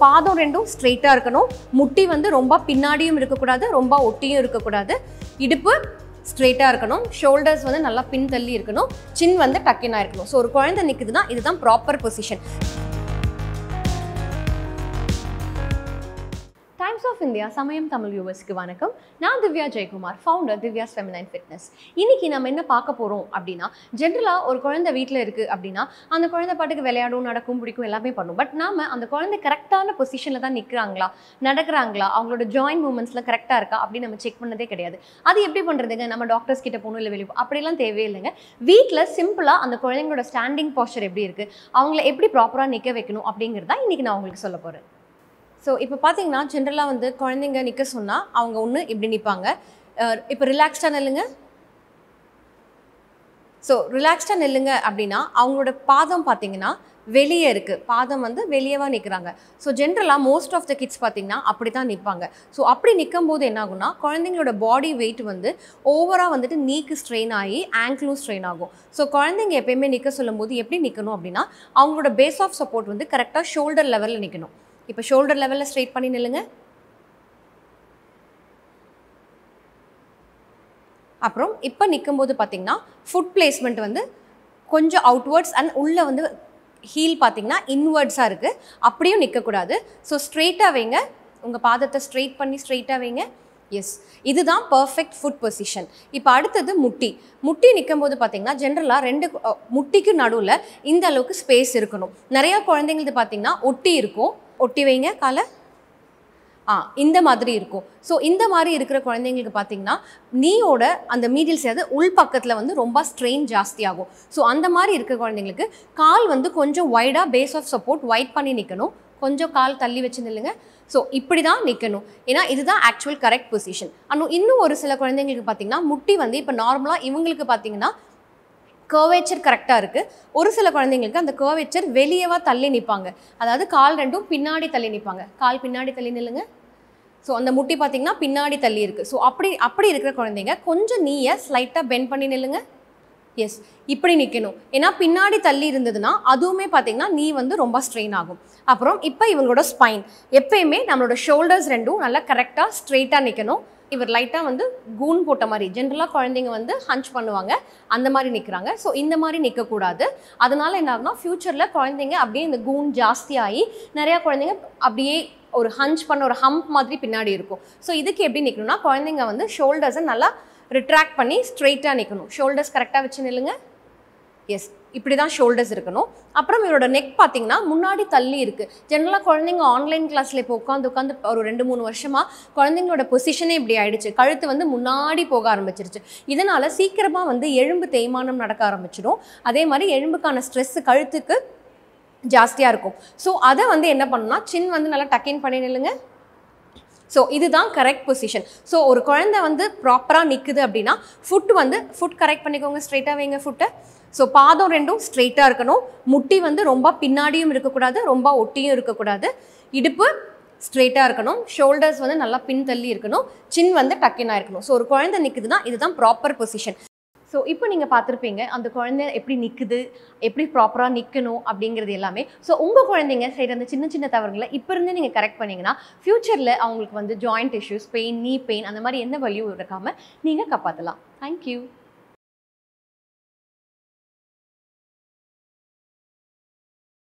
பாதம் ரெண்டும் ஸ்ட்ரெயிட்டாக இருக்கணும் முட்டி வந்து ரொம்ப பின்னாடியும் இருக்கக்கூடாது ரொம்ப ஒட்டியும் இருக்கக்கூடாது இடுப்பு ஸ்ட்ரெயிட்டாக இருக்கணும் ஷோல்டர்ஸ் வந்து நல்லா பின் தள்ளி இருக்கணும் சின் வந்து டக்கினாக இருக்கணும் ஸோ ஒரு குழந்தை நிற்குதுன்னா இதுதான் proper position Times of India Samayam Tamil வியூவர்ஸ்க்கு வணக்கம் நான் Divya Jayakumar founder Divya's feminine fitness இன்னைக்கு நம்ம என்ன பார்க்க போகிறோம் அப்படின்னா ஜென்ரலாக ஒரு குழந்தை வீட்டில் இருக்குது அப்படின்னா அந்த குழந்தை பாட்டுக்கு விளையாடும் நடக்கும் பிடிக்கும் எல்லாமே பண்ணும் பட் நாம அந்த குழந்தை கரெக்டான பொசிஷனில் தான் நிற்கிறாங்களா நடக்கிறாங்களா அவங்களோட ஜாயின்ட் மூமெண்ட்ஸில் கரெக்டாக இருக்கா அப்படின்னு நம்ம செக் பண்ணதே கிடையாது அது எப்படி பண்ணுறதுங்க நம்ம டாக்டர்ஸ் கிட்ட போகணும் இல்லை வெளியே போ- அப்படிலாம் தேவையில்லைங்க வீட்டில் சிம்பிளாக அந்த குழந்தைங்களோட ஸ்டாண்டிங் போஸ்டர் எப்படி இருக்குது அவங்கள எப்படி ப்ராப்பராக நிற்க வைக்கணும் அப்படிங்கிறதா இன்றைக்கி நான் உங்களுக்கு சொல்ல போகிறேன் ஸோ இப்போ பார்த்தீங்கன்னா ஜென்ரலாக வந்து குழந்தைங்க நிற்க சொன்னால் அவங்க ஒன்று இப்படி நிற்பாங்க இப்போ ரிலாக்ஸ்டாக நில்லுங்க ஸோ ரிலாக்ஸ்டாக நில்லுங்க அப்படின்னா அவங்களோட பாதம் பார்த்தீங்கன்னா வெளியே இருக்குது பாதம் வந்து வெளியவா நிற்கிறாங்க ஸோ ஜென்ரலாக மோஸ்ட் ஆஃப் த கிட்ஸ் பார்த்தீங்கன்னா அப்படி தான் நிற்பாங்க ஸோ அப்படி நிற்கும் போது என்ன ஆகும்னா குழந்தைங்களோட பாடி வெயிட் வந்து ஓவராக வந்துட்டு நீக்கு ஸ்ட்ரெயின் ஆகி ஆங்கிளும் ஸ்ட்ரெயின் ஆகும் ஸோ குழந்தைங்க எப்பயுமே நிற்க சொல்லும்போது எப்படி நிற்கணும் அப்படின்னா அவங்களோட பேஸ் ஆஃப் சப்போர்ட் வந்து கரெக்டாக ஷோல்டர் லெவலில் நிற்கணும் இப்போ ஷோல்டர் லெவலில் ஸ்ட்ரைட் பண்ணி நில்லுங்க அப்புறம் இப்போ நிற்கும்போது பார்த்தீங்கன்னா ஃபுட் பிளேஸ்மெண்ட் வந்து கொஞ்சம் அவுட்வர்ட்ஸ் அண்ட் உள்ளே வந்து ஹீல் பார்த்தீங்கன்னா இன்வர்ட்ஸாக இருக்குது அப்படியும் நிற்கக்கூடாது ஸோ ஸ்ட்ரெயிட்டாக வைங்க உங்கள் பாதத்தை ஸ்ட்ரெயிட் பண்ணி ஸ்ட்ரெயிட்டாக வைங்க எஸ் இதுதான் பர்ஃபெக்ட் ஃபுட் பொசிஷன் இப்போ அடுத்தது முட்டி முட்டி நிற்கும்போது பார்த்தீங்கன்னா ஜென்ரலாக ரெண்டு அஹ், முட்டிக்கு நடுவில் இந்த அளவுக்கு ஸ்பேஸ் இருக்கணும் நிறையா குழந்தைங்களுக்கு பார்த்தீங்கன்னா ஒட்டி இருக்கும் ஒட்டி வைங்க காலை ஆ இந்த மாதிரி இருக்கும் ஸோ இந்த மாதிரி இருக்கிற குழந்தைங்களுக்கு பார்த்தீங்கன்னா நீயோட அந்த மீடில்ஸ் அதாவது உள் பக்கத்தில் வந்து ரொம்ப ஸ்ட்ரெயின் ஜாஸ்தியாகும் ஸோ அந்த மாதிரி இருக்கிற குழந்தைங்களுக்கு கால் வந்து கொஞ்சம் வைடாக பேஸ் ஆஃப் சப்போர்ட் வைட் பண்ணி நிற்கணும் கொஞ்சம் கால் தள்ளி வச்சு நில்லுங்க ஸோ இப்படி தான் நிற்கணும் ஏன்னா இதுதான் ஆக்சுவல் கரெக்ட் பொசிஷன் ஆனால் இன்னும் ஒரு சில குழந்தைங்களுக்கு பார்த்தீங்கன்னா முட்டி வந்து இப்போ நார்மலாக இவங்களுக்கு பார்த்தீங்கன்னா கர்வேச்சர் கரெக்டாக இருக்குது ஒரு சில குழந்தைங்களுக்கு அந்த கர்வேச்சர் வெளியவா தள்ளி நிற்பாங்க அதாவது கால் ரெண்டும் பின்னாடி தள்ளி நிற்பாங்க கால் பின்னாடி தள்ளி நில்லுங்க ஸோ அந்த முட்டி பார்த்தீங்கன்னா பின்னாடி தள்ளி இருக்குது ஸோ அப்படி அப்படி இருக்கிற குழந்தைங்க கொஞ்சம் நீயை ஸ்லைட்டாக பெண்ட் பண்ணி நில்லுங்க எஸ் இப்படி நிற்கணும் ஏன்னா பின்னாடி தள்ளி இருந்ததுன்னா அதுவுமே பார்த்தீங்கன்னா நீ வந்து ரொம்ப ஸ்ட்ரெயின் ஆகும் அப்புறம் இப்போ இவங்களோட ஸ்பைன் எப்பயுமே நம்மளோட ஷோல்டர்ஸ் ரெண்டும் நல்லா கரெக்டாக ஸ்ட்ரெயிட்டாக நிற்கணும் இவர் லைட்டாக வந்து கூன் போட்ட மாதிரி ஜென்ரலாக குழந்தைங்க வந்து ஹஞ்ச் பண்ணுவாங்க அந்த மாதிரி நிற்கிறாங்க ஸோ இந்த மாதிரி நிற்கக்கூடாது அதனால என்ன ஆகும்னா ஃப்யூச்சரில் குழந்தைங்க அப்படியே இந்த கூன் ஜாஸ்தியாகி நிறையா குழந்தைங்க அப்படியே ஒரு ஹஞ்ச் பண்ண ஒரு ஹம்ப் மாதிரி பின்னாடி இருக்கும் ஸோ இதுக்கு எப்படி நிற்கணும்னா குழந்தைங்க வந்து ஷோல்டர்ஸை நல்லா ரிட்ராக்ட் பண்ணி ஸ்ட்ரெயிட்டாக நிற்கணும் ஷோல்டர்ஸ் கரெக்டாக வச்சு நில்லுங்க எஸ் இப்படி தான் ஷோல்டர்ஸ் இருக்கணும் அப்புறம் இவரோட நெக் பார்த்தீங்கன்னா முன்னாடி தள்ளி இருக்குது ஜென்ரலாக குழந்தைங்க ஆன்லைன் கிளாஸில் இப்போ உட்காந்து உட்காந்து ஒரு ரெண்டு மூணு வருஷமாக குழந்தைங்களோட பொசிஷனே இப்படி ஆயிடுச்சு கழுத்து வந்து முன்னாடி போக ஆரம்பிச்சிருச்சு இதனால் சீக்கிரமாக வந்து எலும்பு தேய்மானம் நடக்க ஆரம்பிச்சிடும் அதே மாதிரி எலும்புக்கான ஸ்ட்ரெஸ் கழுத்துக்கு ஜாஸ்தியாக இருக்கும் ஸோ அதை வந்து என்ன பண்ணணும்னா சின் வந்து நல்லா டக்கின் பண்ணி நில்லுங்க ஸோ இதுதான் கரெக்ட் பொசிஷன் ஸோ ஒரு குழந்தை வந்து ப்ராப்பராக நிற்குது அப்படின்னா ஃபுட் வந்து ஃபுட் கரெக்ட் பண்ணிக்கோங்க ஸ்ட்ரைட்டாக வைங்க ஃபுட்டை ஸோ பாதம் ரெண்டும் ஸ்ட்ரெயிட்டாக இருக்கணும் முட்டி வந்து ரொம்ப பின்னாடியும் இருக்கக்கூடாது ரொம்ப ஒட்டியும் இருக்கக்கூடாது இடுப்பு ஸ்ட்ரெயிட்டாக இருக்கணும் ஷோல்டர்ஸ் வந்து நல்லா பின் தள்ளி இருக்கணும் சின் வந்து டக்கினாக இருக்கணும் ஸோ ஒரு குழந்தை நிற்குதுன்னா இதுதான் ப்ராப்பர் பொசிஷன் ஸோ இப்போ நீங்கள் பார்த்துருப்பீங்க அந்த குழந்தை எப்படி நிற்குது எப்படி ப்ராப்பராக நிற்கணும் அப்படிங்கிறது எல்லாமே ஸோ உங்கள் குழந்தைங்க செய்கிற அந்த சின்ன சின்ன தவறுகளை இப்போ இருந்தே நீங்கள் கரெக்ட் பண்ணீங்கன்னா ஃப்யூச்சரில் அவங்களுக்கு வந்து joint issues pain knee pain அந்த மாதிரி எந்த வலியும் இருக்காமல் நீங்கள் காப்பாற்றலாம் தேங்க்யூ